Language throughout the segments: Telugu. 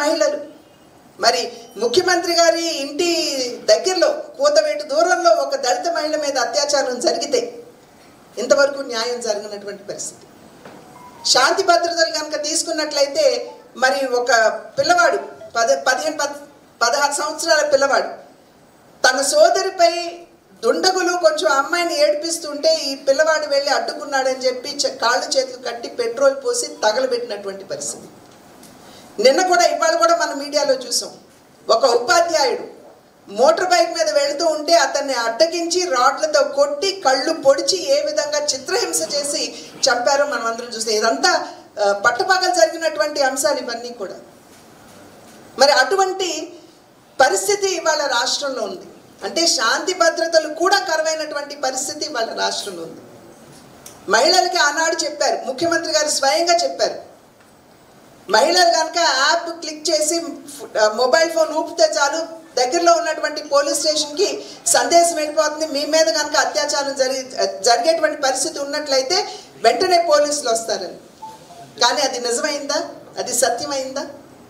మహిళలు మరి ముఖ్యమంత్రి గారి ఇంటి దగ్గరలో కూతవేటు దూరంలో ఒక దళిత మహిళ మీద అత్యాచారం జరిగితే ఇంతవరకు న్యాయం జరగనటువంటి పరిస్థితి శాంతి భద్రతలు కనుక తీసుకున్నట్లయితే మరి ఒక పిల్లవాడు పద పదిహేను పద్ పదహారు సంవత్సరాల పిల్లవాడు తన సోదరిపై దుండగులు కొంచెం అమ్మాయిని ఏడిపిస్తుంటే ఈ పిల్లవాడు వెళ్ళి అడ్డుకున్నాడని చెప్పి చె- కాళ్ళు చేతులు కట్టి పెట్రోల్ పోసి తగలబెట్టినటువంటి పరిస్థితి నిన్న కూడా ఇవాళ కూడా మన మీడియాలో చూసాం ఒక ఉపాధ్యాయుడు మోటార్ బైక్ మీద వెళుతూ ఉంటే అతన్ని అడ్డగించి రాడ్లతో కొట్టి కళ్ళు పొడిచి ఏ విధంగా చిత్రహింస చేసి చంపారో మనం అందరం చూస్తాం ఇదంతా ఆ, పట్టపగలు జరిగినటువంటి అంశాలు ఇవన్నీ కూడా మరి అటువంటి పరిస్థితి ఇవాళ రాష్ట్రంలో ఉంది అంటే శాంతి భద్రతలు కూడా కరువైనటువంటి పరిస్థితి ఇవాళ రాష్ట్రంలో ఉంది మహిళలకి ఆనాడు చెప్పారు ముఖ్యమంత్రి గారు స్వయంగా చెప్పారు మహిళలు కనుక యాప్ క్లిక్ చేసి ఫ్- ఆ, మొబైల్ ఫోన్ ఊపితే చాలు దగ్గరలో ఉన్నటువంటి పోలీస్ స్టేషన్కి సందేశం వెళ్ళిపోతుంది మీ మీద కనుక అత్యాచారం జరిగి జరిగేటువంటి పరిస్థితి ఉన్నట్లయితే వెంటనే పోలీసులు వస్తారని కానీ అది నిజమైందా అది సత్యమైందా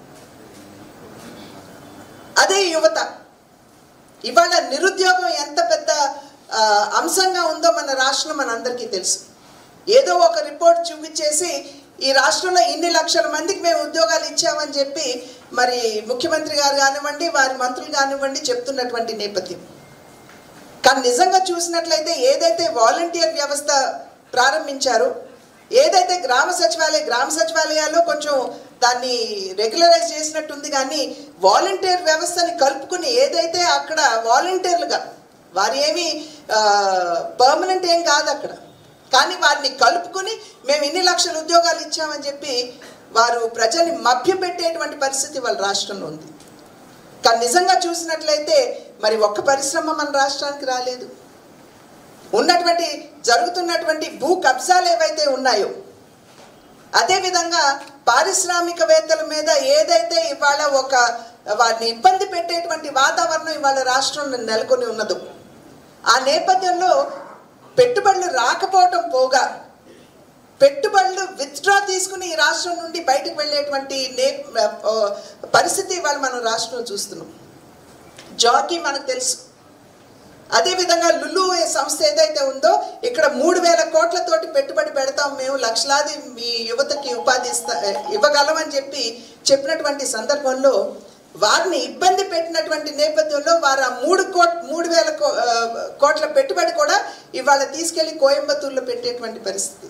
అదే యువత ఇవాళ నిరుద్యోగం ఎంత పెద్ద ఆ, అంశంగా ఉందో మన రాష్ట్రం మనందరికీ తెలుసు ఏదో ఒక రిపోర్ట్ చూపించేసి ఈ రాష్ట్రంలో ఇన్ని లక్షల మందికి మేము ఉద్యోగాలు ఇచ్చామని చెప్పి మరి ముఖ్యమంత్రి గారు కానివ్వండి వారి మంత్రులు కానివ్వండి చెప్తున్నటువంటి నేపథ్యం కానీ నిజంగా చూసినట్లయితే ఏదైతే వాలంటీర్ వ్యవస్థ ప్రారంభించారో ఏదైతే గ్రామ సచివాలయ గ్రామ సచివాలయాల్లో కొంచెం దాన్ని రెగ్యులరైజ్ చేసినట్టుంది కానీ వాలంటీర్ వ్యవస్థని కలుపుకుని ఏదైతే అక్కడ వాలంటీర్లుగా వారు ఏమి పర్మనెంట్ ఏం కాదు అక్కడ కానీ వారిని కలుపుకుని మేము ఇన్ని లక్షల ఉద్యోగాలు ఇచ్చామని చెప్పి వారు ప్రజల్ని మభ్యపెట్టేటువంటి పరిస్థితి వాళ్ళ రాష్ట్రంలో ఉంది కానీ నిజంగా చూసినట్లయితే మరి ఒక్క పరిశ్రమ మన రాష్ట్రానికి రాలేదు ఉన్నటువంటి జరుగుతున్నటువంటి భూ కబ్జాలు ఏవైతే ఉన్నాయో అదేవిధంగా పారిశ్రామికవేత్తల మీద ఏదైతే ఇవాళ ఒక వారిని ఇబ్బంది పెట్టేటువంటి వాతావరణం ఇవాళ రాష్ట్రంలో నెలకొని ఉన్నదో ఆ నేపథ్యంలో పెట్టుబడులు రాకపోవటం పోగా పెట్టుబడులు విత్డ్రా తీసుకుని ఈ రాష్ట్రం నుండి బయటకు వెళ్ళేటువంటి నే ఆ, పరిస్థితి ఇవాళ మనం రాష్ట్రంలో చూస్తున్నాం జాకీ మనకు తెలుసు అదేవిధంగా లులు ఏ సంస్థ ఏదైతే ఉందో ఇక్కడ మూడు వేల కోట్లతోటి పెట్టుబడి పెడతాం మేము లక్షలాది మీ యువతకి ఉపాధి ఇస్తా ఇవ్వగలమని చెప్పి చెప్పినటువంటి సందర్భంలో వారిని ఇబ్బంది పెట్టినటువంటి నేపథ్యంలో వారు ఆ మూడు కోట్ మూడు వేల కో- ఆ, కోట్ల పెట్టుబడి కూడా ఇవాళ తీసుకెళ్లి కోయంబత్తూరులో పెట్టేటువంటి పరిస్థితి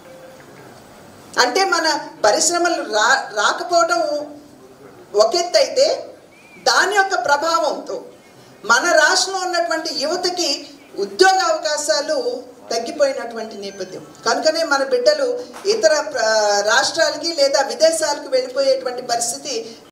అంటే మన పరిశ్రమలు రా రాకపోవడం ఒక ఎత్తు అయితే దాని యొక్క ప్రభావంతో మన రాష్ట్రంలో ఉన్నటువంటి యువతకి ఉద్యోగ అవకాశాలు తగ్గిపోయినటువంటి నేపథ్యం కనుకనే మన బిడ్డలు ఇతర ప్ర- రాష్ట్రాలకి లేదా విదేశాలకు వెళ్ళిపోయేటువంటి పరిస్థితి